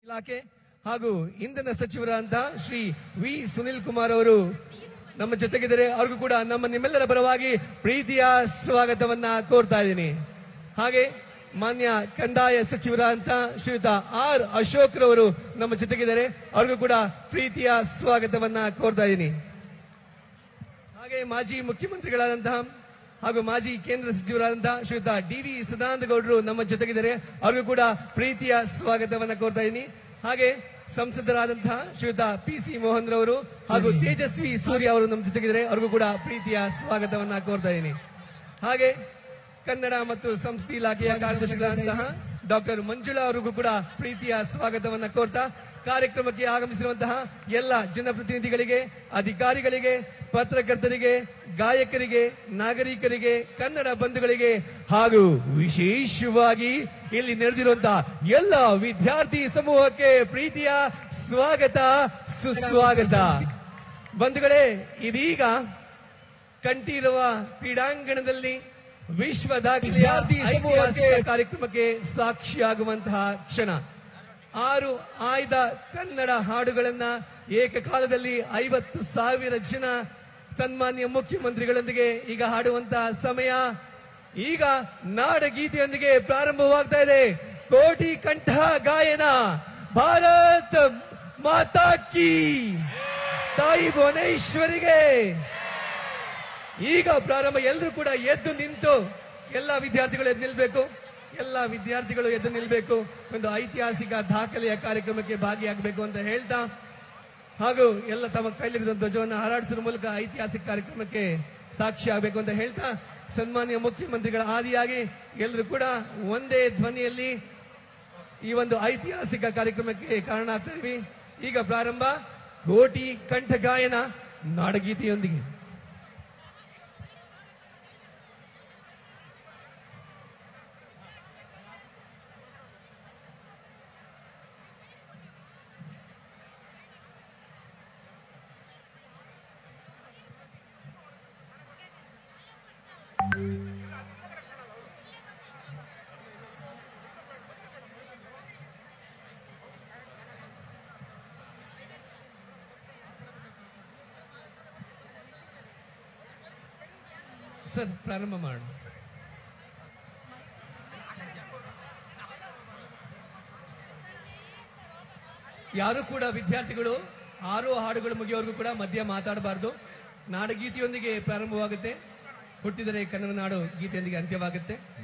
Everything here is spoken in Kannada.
ಇಲಾಖೆ ಹಾಗೂ ಇಂಧನ ಸಚಿವರಾದಂತಹ ಶ್ರೀ ವಿ ಸುನಿಲ್ ಕುಮಾರ್ ಅವರು ನಮ್ಮ ಜೊತೆಗಿದ್ದಾರೆ ಅವ್ರಿಗೂ ಕೂಡ ನಮ್ಮ ನಿಮ್ಮೆಲ್ಲರ ಪರವಾಗಿ ಪ್ರೀತಿಯ ಸ್ವಾಗತವನ್ನ ಕೋರ್ತಾ ಇದ್ದೀನಿ ಹಾಗೆ ಮಾನ್ಯ ಕಂದಾಯ ಸಚಿವರಾದಂತ ಶ್ರೀಯುತ ಆರ್ ಅಶೋಕ್ ರವರು ನಮ್ಮ ಜೊತೆಗಿದ್ದಾರೆ ಅವ್ರಿಗೂ ಕೂಡ ಪ್ರೀತಿಯ ಸ್ವಾಗತವನ್ನ ಕೋರ್ತಾ ಇದ್ದೀನಿ ಹಾಗೆ ಮಾಜಿ ಮುಖ್ಯಮಂತ್ರಿಗಳಾದಂತಹ ಹಾಗೂ ಮಾಜಿ ಕೇಂದ್ರ ಸಚಿವರಾದಂತಹ ಶ್ರೀಯುತ ಡಿ ವಿ ಸದಾನಂದ ಗೌಡರು ನಮ್ಮ ಜೊತೆಗಿದ್ದಾರೆ ಅವ್ರಿಗೂ ಕೂಡ ಪ್ರೀತಿಯ ಸ್ವಾಗತವನ್ನ ಕೋರ್ತಾ ಇದ್ದೀನಿ ಹಾಗೆ ಸಂಸದರಾದಂತಹ ಶ್ರೀಯುತ ಪಿ ಸಿ ಮೋಹನ್ ರವರು ಹಾಗೂ ತೇಜಸ್ವಿ ಸೂರ್ಯ ಅವರು ನಮ್ಮ ಜೊತೆಗಿದ್ದಾರೆ ಅವ್ರಿಗೂ ಕೂಡ ಪ್ರೀತಿಯ ಸ್ವಾಗತವನ್ನ ಕೋರ್ತಾ ಇದ್ದೀನಿ ಹಾಗೆ ಕನ್ನಡ ಮತ್ತು ಸಂಸ್ಕೃತಿ ಇಲಾಖೆಯ ಕಾರ್ಯದರ್ಶಿಗಳಾದಂತಹ ಡಾಕ್ಟರ್ ಮಂಜುಳಾ ಅವರಿಗೂ ಕೂಡ ಪ್ರೀತಿಯ ಸ್ವಾಗತವನ್ನ ಕೋರ್ತಾ ಕಾರ್ಯಕ್ರಮಕ್ಕೆ ಆಗಮಿಸಿರುವಂತಹ ಎಲ್ಲ ಜನಪ್ರತಿನಿಧಿಗಳಿಗೆ ಅಧಿಕಾರಿಗಳಿಗೆ ಪತ್ರಕರ್ತರಿಗೆ ಗಾಯಕರಿಗೆ ನಾಗರಿಕರಿಗೆ ಕನ್ನಡ ಬಂಧುಗಳಿಗೆ ಹಾಗೂ ವಿಶೇಷವಾಗಿ ಇಲ್ಲಿ ನಡೆದಿರುವಂತಹ ಎಲ್ಲ ವಿದ್ಯಾರ್ಥಿ ಸಮೂಹಕ್ಕೆ ಪ್ರೀತಿಯ ಸ್ವಾಗತ ಸುಸ್ವಾಗತ ಬಂಧುಗಳೇ ಇದೀಗ ಕಂಠೀರವ ಕ್ರೀಡಾಂಗಣದಲ್ಲಿ ವಿಶ್ವ ದಾಖಲೆಯ ಐತಿಹಾಸಿಕ ಕಾರ್ಯಕ್ರಮಕ್ಕೆ ಸಾಕ್ಷಿಯಾಗುವಂತಹ ಕ್ಷಣ ಆರು ಆಯ್ದ ಕನ್ನಡ ಹಾಡುಗಳನ್ನ ಏಕಕಾಲದಲ್ಲಿ ಐವತ್ತು ಸಾವಿರ ಜನ ಸನ್ಮಾನ್ಯ ಮುಖ್ಯಮಂತ್ರಿಗಳೊಂದಿಗೆ ಈಗ ಹಾಡುವಂತಹ ಸಮಯ ಈಗ ನಾಡಗೀತೆಯೊಂದಿಗೆ ಪ್ರಾರಂಭವಾಗ್ತಾ ಇದೆ ಕೋಟಿ ಕಂಠ ಗಾಯನ ಭಾರತ್ ಮಾತಾ ಕಿ ತಾಯಿ ಭುವನೇಶ್ವರಿಗೆ ಈಗ ಪ್ರಾರಂಭ ಎಲ್ಲರೂ ಕೂಡ ಎದ್ದು ನಿಂತು ಎಲ್ಲ ವಿದ್ಯಾರ್ಥಿಗಳು ಎದ್ದು ನಿಲ್ಬೇಕು ಎಲ್ಲ ವಿದ್ಯಾರ್ಥಿಗಳು ಎದ್ದು ನಿಲ್ಬೇಕು ಒಂದು ಐತಿಹಾಸಿಕ ದಾಖಲೆಯ ಕಾರ್ಯಕ್ರಮಕ್ಕೆ ಭಾಗಿಯಾಗಬೇಕು ಅಂತ ಹೇಳ್ತಾ ಹಾಗೂ ಎಲ್ಲ ತಮ್ಮ ಕೈಲಿರುವ ಧ್ವಜವನ್ನು ಹಾರಾಡಿಸುವ ಮೂಲಕ ಐತಿಹಾಸಿಕ ಕಾರ್ಯಕ್ರಮಕ್ಕೆ ಸಾಕ್ಷಿ ಆಗಬೇಕು ಅಂತ ಹೇಳ್ತಾ ಸನ್ಮಾನ್ಯ ಮುಖ್ಯಮಂತ್ರಿಗಳ ಆದಿಯಾಗಿ ಎಲ್ಲರೂ ಕೂಡ ಒಂದೇ ಧ್ವನಿಯಲ್ಲಿ ಈ ಒಂದು ಐತಿಹಾಸಿಕ ಕಾರ್ಯಕ್ರಮಕ್ಕೆ ಕಾರಣ ಆಗ್ತಾ ಇದೀವಿ ಈಗ ಪ್ರಾರಂಭ ಕೋಟಿ ಕಂಠ ಗಾಯನ ನಾಡಗೀತೆಯೊಂದಿಗೆ ಸರ್ ಪ್ರಾರಂಭ ಮಾಡೋಣ ಯಾರು ಕೂಡ ವಿದ್ಯಾರ್ಥಿಗಳು ಆರು ಹಾಡುಗಳು ಮುಗಿಯೋವರೆಗೂ ಕೂಡ ಮಧ್ಯ ಮಾತಾಡಬಾರ್ದು ನಾಡಗೀತೆಯೊಂದಿಗೆ ಪ್ರಾರಂಭವಾಗುತ್ತೆ ಹುಟ್ಟಿದರೆ ಕನ್ನಡ ನಾಡು ಗೀತೆಯೊಂದಿಗೆ ಅಂತ್ಯವಾಗುತ್ತೆ